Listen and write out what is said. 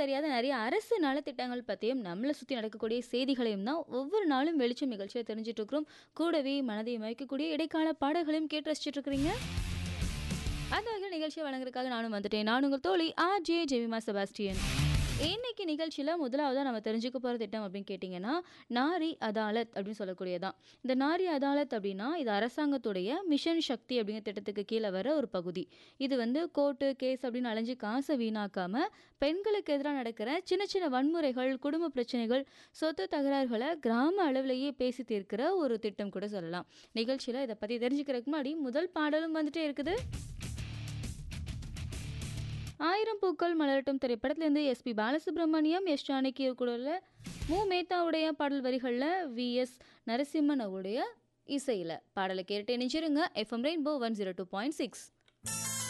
தெரியாத நிறைய அரசு நலத்திட்டங்கள் பற்றியும் நம்மளை சுற்றி நடக்கக்கூடிய செய்திகளையும் தான் ஒவ்வொரு நாளும் வெளிச்சம் நிகழ்ச்சியை தெரிஞ்சுட்டு இருக்கிறோம் கூடவே மனதை மயக்கக்கூடிய இடைக்கால பாடல்களையும் கேட்டு ரசிச்சுட்டு இருக்கிறீங்க அந்த வகையில் நிகழ்ச்சியை வழங்குறதுக்காக நானும் வந்துட்டேன் நான் உங்கள் தோழி ஆர் ஜே ஜெமிமா செபாஸ்டியன் இன்னைக்கு நிகழ்ச்சியில் முதலாவதாக நம்ம தெரிஞ்சுக்க போகிற திட்டம் அப்படின்னு கேட்டிங்கன்னா நாரி அதாலத் அப்படின்னு சொல்லக்கூடியதான் இந்த நாரி அதாலத் அப்படின்னா இது அரசாங்கத்துடைய மிஷன் சக்தி அப்படிங்கிற திட்டத்துக்கு கீழே வர ஒரு பகுதி இது வந்து கோர்ட்டு கேஸ் அப்படின்னு அலைஞ்சு காசை வீணாக்காமல் பெண்களுக்கு எதிராக நடக்கிற சின்ன சின்ன வன்முறைகள் குடும்ப பிரச்சனைகள் சொத்து தகராறுகளை கிராம அளவிலேயே பேசி தீர்க்கிற ஒரு திட்டம் கூட சொல்லலாம் நிகழ்ச்சியில் இதை பற்றி தெரிஞ்சுக்கிறதுக்கு முன்னாடி முதல் பாடலும் வந்துட்டே இருக்குது ஆயிரம் பூக்கள் மலரட்டும் திரைப்படத்திலேருந்து எஸ்பி பாலசுப்ரமணியம் எஸ் ஜானகி கூட மு மேத்தாவுடைய பாடல் வரிகளில் வி எஸ் நரசிம்மன் அவருடைய இசையில் பாடலை கேட்டு நினைச்சிருங்க FM rainbow one zero two point six